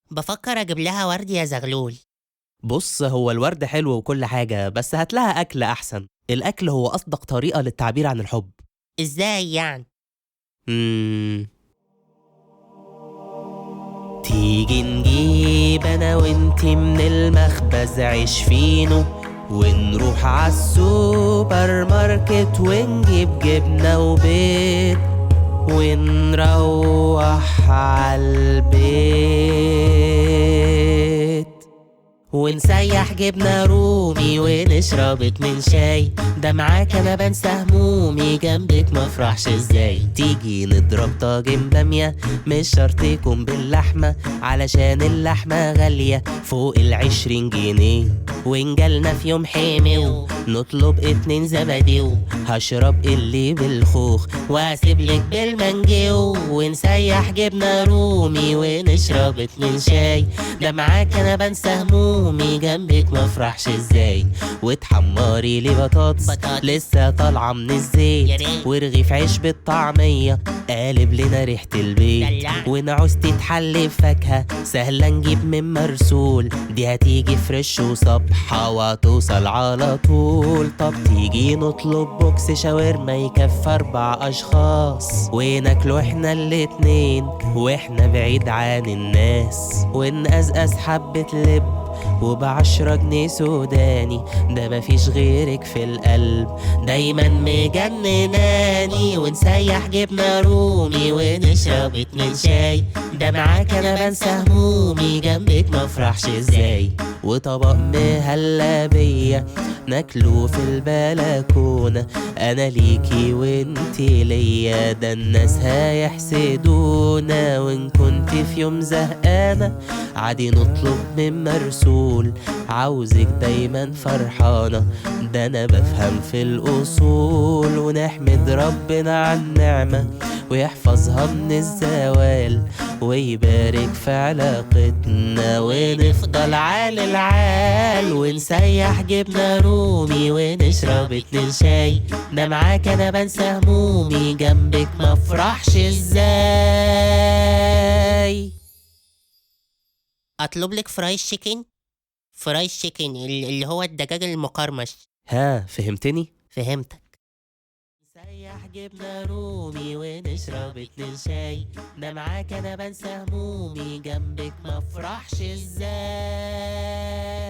بفكر اجيب لها ورد يا زغلول بص هو الورد حلو وكل حاجة بس هات لها أكل أحسن الأكل هو أصدق طريقة للتعبير عن الحب ازاي يعني مم. تيجي نجيب أنا وإنتي من المخبز عيش فينو ونروح عالسوبر ماركت ونجيب جبنة وبيض ونروح عالبيت ونسيح جبنة رومي ونشرب اتنين شاي ده معاك انا بنسى همومي جنبك مفرحش ازاي تيجي نضرب طاجن بامية مش شرط يكون باللحمة علشان اللحمة غالية فوق العشرين جنيه ونجالنا في يوم حمو نطلب اتنين زباديو هشرب اللي بالخوخ واسيبلك بالمانجيو ونسيح جبنة رومي ونشرب اتنين شاي ده معاك انا بنسى همومي جنبك مفرحش ازاي وتحمري لي بطاطس بطاطس. لسه طالعة من يا الزيت ريت. ورغيف عيش بالطعمية قالب لنا ريحة البيت دلع. ونعوز تتحلي فاكهة سهلة نجيب من مرسول دي هتيجي فريش وصبحة وهتوصل على طول طب تيجي نطلب بوكس شاورما يكفي أربع أشخاص وناكله احنا الاتنين واحنا بعيد عن الناس ونقزقز حبة لب وبعشرة جنيه سوداني ده مفيش غيرك في القلب دايما مجنناني ونسيح جبنة رومي ونشرب اتنين شاي ده معاك انا بنسى همومي جنبك مفرحش ازاي وطبق مهلبية ناكله في البلكونة انا ليكي وانتي ليا ده الناس هيحسدونا وان كنت في يوم زهقانة عادي نطلب من مرسول عاوزك دايما فرحانة ده انا بفهم في الاصول ونحمد ربنا على النعمة ويحفظها من الزوال ويبارك في علاقتنا ونفضل عال العال ونسيح جبنة رومي ونشرب اتنين شاي ده معاك انا بنسى همومي جنبك مفرحش ازاي اطلب لك فرايز شيكن فرايز شيكن ال- اللي هو الدجاج المقرمش ها فهمتني؟ فهمتك نسيح جبنة رومي ونشرب اتنين شاي ده معاك انا بنسى همومي جنبك مفرحش ازاي